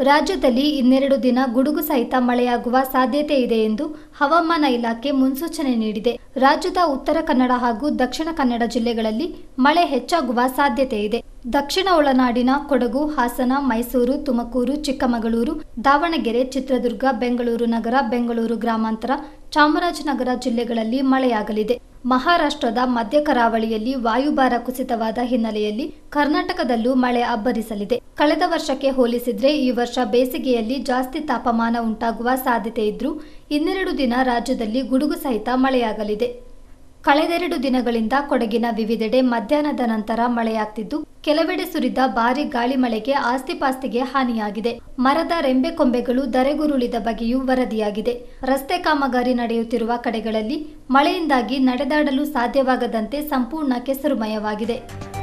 ರಾಜ್ಯದಲ್ಲಿ ಇನ್ನೆರಡು ದಿನ ಗುಡುಗು ಸಹಿತ ಮಳೆಯಾಗುವ ಸಾಧ್ಯತೆ ಇದೆ ಎಂದು ಹವಾಮಾನ ಇಲಾಖೆ ಮುನ್ಸೂಚನೆ ನೀಡಿದೆ ರಾಜ್ಯದ ಉತ್ತರ ಕನ್ನಡ ಹಾಗೂ ದಕ್ಷಿಣ ಕನ್ನಡ ಜಿಲ್ಲೆಗಳಲ್ಲಿ ಮಳೆ ಹೆಚ್ಚಾಗುವ ಸಾಧ್ಯತೆ ಇದೆ ದಕ್ಷಿಣ ಒಳನಾಡಿನ ಕೊಡಗು ಹಾಸನ ಮೈಸೂರು ತುಮಕೂರು ಚಿಕ್ಕಮಗಳೂರು ದಾವಣಗೆರೆ ಚಿತ್ರದುರ್ಗ ಬೆಂಗಳೂರು ನಗರ ಬೆಂಗಳೂರು ಗ್ರಾಮಾಂತರ ಚಾಮರಾಜನಗರ ಜಿಲ್ಲೆಗಳಲ್ಲಿ ಮಳೆಯಾಗಲಿದೆ ಮಹಾರಾಷ್ಟ್ರದ ಮಧ್ಯ ಕರಾವಳಿಯಲ್ಲಿ ವಾಯುಭಾರ ಕುಸಿತವಾದ ಹಿನ್ನೆಲೆಯಲ್ಲಿ ಕರ್ನಾಟಕದಲ್ಲೂ ಮಳೆ ಅಬ್ಬರಿಸಲಿದೆ ಕಳೆದ ವರ್ಷಕ್ಕೆ ಹೋಲಿಸಿದ್ರೆ ಈ ವರ್ಷ ಬೇಸಿಗೆಯಲ್ಲಿ ಜಾಸ್ತಿ ತಾಪಮಾನ ಉಂಟಾಗುವ ಸಾಧ್ಯತೆ ಇದ್ರೂ ಇನ್ನೆರಡು ದಿನ ರಾಜ್ಯದಲ್ಲಿ ಗುಡುಗು ಸಹಿತ ಮಳೆಯಾಗಲಿದೆ ಕಳೆದೆರಡು ದಿನಗಳಿಂದ ಕೊಡಗಿನ ವಿವಿಧೆಡೆ ಮಧ್ಯಾಹ್ನದ ನಂತರ ಮಳೆಯಾಗ್ತಿದ್ದು ಕೆಲವೆಡೆ ಸುರಿದ ಭಾರಿ ಗಾಳಿ ಮಳೆಗೆ ಆಸ್ತಿಪಾಸ್ತಿಗೆ ಹಾನಿಯಾಗಿದೆ ಮರದ ರೆಂಬೆ ಕೊಂಬೆಗಳು ಧರೆಗುರುಳಿದ ಬಗೆಯೂ ವರದಿಯಾಗಿದೆ ರಸ್ತೆ ಕಾಮಗಾರಿ ನಡೆಯುತ್ತಿರುವ ಕಡೆಗಳಲ್ಲಿ ಮಳೆಯಿಂದಾಗಿ ನಡೆದಾಡಲು ಸಾಧ್ಯವಾಗದಂತೆ ಸಂಪೂರ್ಣ ಕೆಸರುಮಯವಾಗಿದೆ